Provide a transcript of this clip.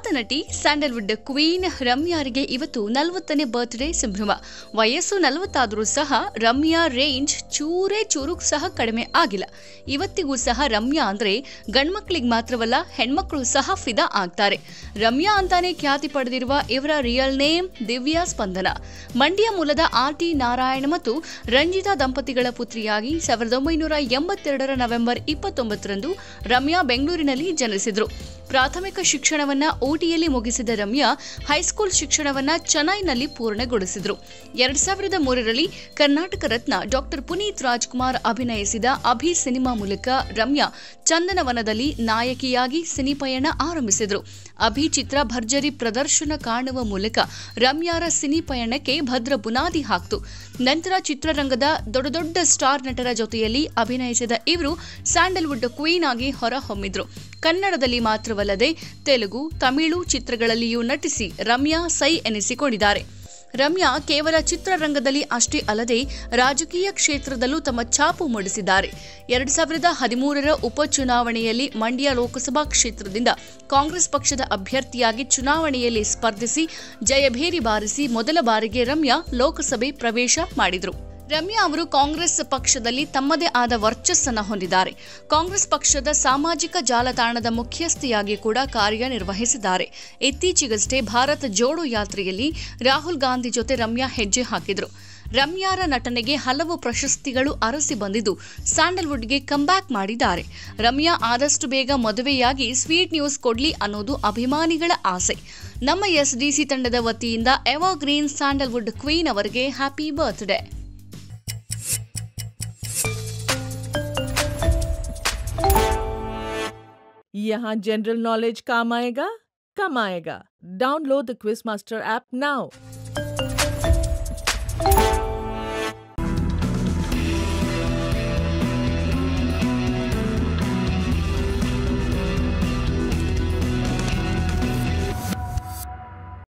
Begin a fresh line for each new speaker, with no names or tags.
ಖ್ಯಾತ ನಟಿ Sandalwood queen ರಮ್ಯಾರಿಗೆ ಇವತ್ತು ನಲವತ್ತನೇ ಬರ್ತ್ಡೇ ಸಂಭ್ರಮ ವಯಸ್ಸು ನಲವತ್ತಾದರೂ ಸಹ ರಮ್ಯಾ ರೇಂಜ್ ಚೂರೇ ಚೂರು ಸಹ ಕಡಿಮೆ ಆಗಿಲ್ಲ ಇವತ್ತಿಗೂ ಸಹ ರಮ್ಯಾ ಅಂದ್ರೆ ಗಂಡ್ಮಕ್ಳಿಗೆ ಮಾತ್ರವಲ್ಲ ಹೆಣ್ಮಕ್ಳು ಸಹ ಫಿದಾ ಆಗ್ತಾರೆ ರಮ್ಯಾ ಅಂತಾನೆ ಖ್ಯಾತಿ ಪಡೆದಿರುವ ಇವರ ರಿಯಲ್ ನೇಮ್ ದಿವ್ಯಾ ಸ್ಪಂದನ ಮಂಡ್ಯ ಮೂಲದ ಆರ್ ಟಿ ನಾರಾಯಣ ಮತ್ತು ರಂಜಿತಾ ದಂಪತಿಗಳ ಪುತ್ರಿಯಾಗಿ ಸಾವಿರದ ಒಂಬೈನೂರ ಎಂಬತ್ತೆರಡರ ನವೆಂಬರ್ ಇಪ್ಪತ್ತೊಂಬತ್ತರಂದು ರಮ್ಯಾ ಬೆಂಗಳೂರಿನಲ್ಲಿ ಜನಿಸಿದ್ರು ಪ್ರಾಥಮಿಕ ಶಿಕ್ಷಣವನ್ನ ಓಟಿಯಲ್ಲಿ ಮುಗಿಸಿದ ರಮ್ಯಾ ಹೈಸ್ಕೂಲ್ ಶಿಕ್ಷಣವನ್ನ ಚೆನ್ನೈನಲ್ಲಿ ಪೂರ್ಣಗೊಳಿಸಿದ್ರು ಎರಡ್ ಸಾವಿರದ ಮೂರರಲ್ಲಿ ಕರ್ನಾಟಕ ರತ್ನ ಡಾಕ್ಟರ್ ಪುನೀತ್ ರಾಜ್ಕುಮಾರ್ ಅಭಿನಯಿಸಿದ ಅಭಿ ಸಿನಿಮಾ ಮೂಲಕ ರಮ್ಯಾ ಚಂದನವನದಲ್ಲಿ ನಾಯಕಿಯಾಗಿ ಸಿನಿಪಯಣ ಆರಂಭಿಸಿದ್ರು ಅಭಿ ಚಿತ್ರ ಭರ್ಜರಿ ಪ್ರದರ್ಶನ ಕಾಣುವ ಮೂಲಕ ರಮ್ಯಾರ ಸಿನಿ ಪಯಣಕ್ಕೆ ಭದ್ರ ಬುನಾದಿ ಹಾಕ್ತು ನಂತರ ಚಿತ್ರರಂಗದ ದೊಡ್ಡ ದೊಡ್ಡ ಸ್ಟಾರ್ ನಟರ ಜೊತೆಯಲ್ಲಿ ಅಭಿನಯಿಸಿದ ಇವರು ಸ್ಯಾಂಡಲ್ವುಡ್ ಕ್ವೀನ್ ಆಗಿ ಹೊರಹೊಮ್ಮಿದ್ರು ಕನ್ನಡದಲ್ಲಿ ಮಾತ್ರವಲ್ಲದೆ ತೆಲುಗು ತಮಿಳು ಚಿತ್ರಗಳಲ್ಲಿಯೂ ನಟಿಸಿ ರಮ್ಯಾ ಸೈ ಎನಿಸಿಕೊಂಡಿದ್ದಾರೆ ರಮ್ಯಾ ಕೇವಲ ಚಿತ್ರರಂಗದಲ್ಲಿ ಅಷ್ಟೇ ಅಲ್ಲದೆ ರಾಜಕೀಯ ಕ್ಷೇತ್ರದಲ್ಲೂ ತಮ್ಮ ಛಾಪು ಮೂಡಿಸಿದ್ದಾರೆ ಎರಡ್ ಸಾವಿರದ ಹದಿಮೂರರ ಉಪಚುನಾವಣೆಯಲ್ಲಿ ಮಂಡ್ಯ ಲೋಕಸಭಾ ಕ್ಷೇತ್ರದಿಂದ ಕಾಂಗ್ರೆಸ್ ಪಕ್ಷದ ಅಭ್ಯರ್ಥಿಯಾಗಿ ಚುನಾವಣೆಯಲ್ಲಿ ಸ್ಪರ್ಧಿಸಿ ಜಯಭೇರಿ ಬಾರಿಸಿ ಮೊದಲ ಬಾರಿಗೆ ರಮ್ಯಾ ಲೋಕಸಭೆ ಪ್ರವೇಶ ಮಾಡಿದರು ರಮ್ಯಾ ಅವರು ಕಾಂಗ್ರೆಸ್ ಪಕ್ಷದಲ್ಲಿ ತಮ್ಮದೇ ಆದ ವರ್ಚಸ್ಸನ್ನ ಹೊಂದಿದ್ದಾರೆ ಕಾಂಗ್ರೆಸ್ ಪಕ್ಷದ ಸಾಮಾಜಿಕ ಜಾಲತಾಣದ ಮುಖ್ಯಸ್ಥೆಯಾಗಿ ಕೂಡ ಕಾರ್ಯನಿರ್ವಹಿಸಿದ್ದಾರೆ ಇತ್ತೀಚೆಗಷ್ಟೇ ಭಾರತ ಜೋಡೋ ಯಾತ್ರೆಯಲ್ಲಿ ರಾಹುಲ್ ಗಾಂಧಿ ಜೊತೆ ರಮ್ಯಾ ಹೆಜ್ಜೆ ಹಾಕಿದ್ರು ರಮ್ಯಾರ ನಟನೆಗೆ ಹಲವು ಪ್ರಶಸ್ತಿಗಳು ಅರಸಿ ಬಂದಿದ್ದು ಸ್ಯಾಂಡಲ್ವುಡ್ಗೆ ಕಂಬ್ಯಾಕ್ ಮಾಡಿದ್ದಾರೆ ರಮ್ಯಾ ಆದಷ್ಟು ಬೇಗ ಮದುವೆಯಾಗಿ ಸ್ವೀಟ್ ನ್ಯೂಸ್ ಕೊಡ್ಲಿ ಅನ್ನೋದು ಅಭಿಮಾನಿಗಳ ಆಸೆ ನಮ್ಮ ಎಸ್ಡಿಸಿ ತಂಡದ ವತಿಯಿಂದ ಎವರ್ ಗ್ರೀನ್ ಸ್ಯಾಂಡಲ್ವುಡ್ ಕ್ವೀನ್ ಅವರಿಗೆ ಹ್ಯಾಪಿ ಬರ್ತ್ಡೇ
यहाँ जनरल नॉलेज काम आएगा कम आएगा download the quiz master app now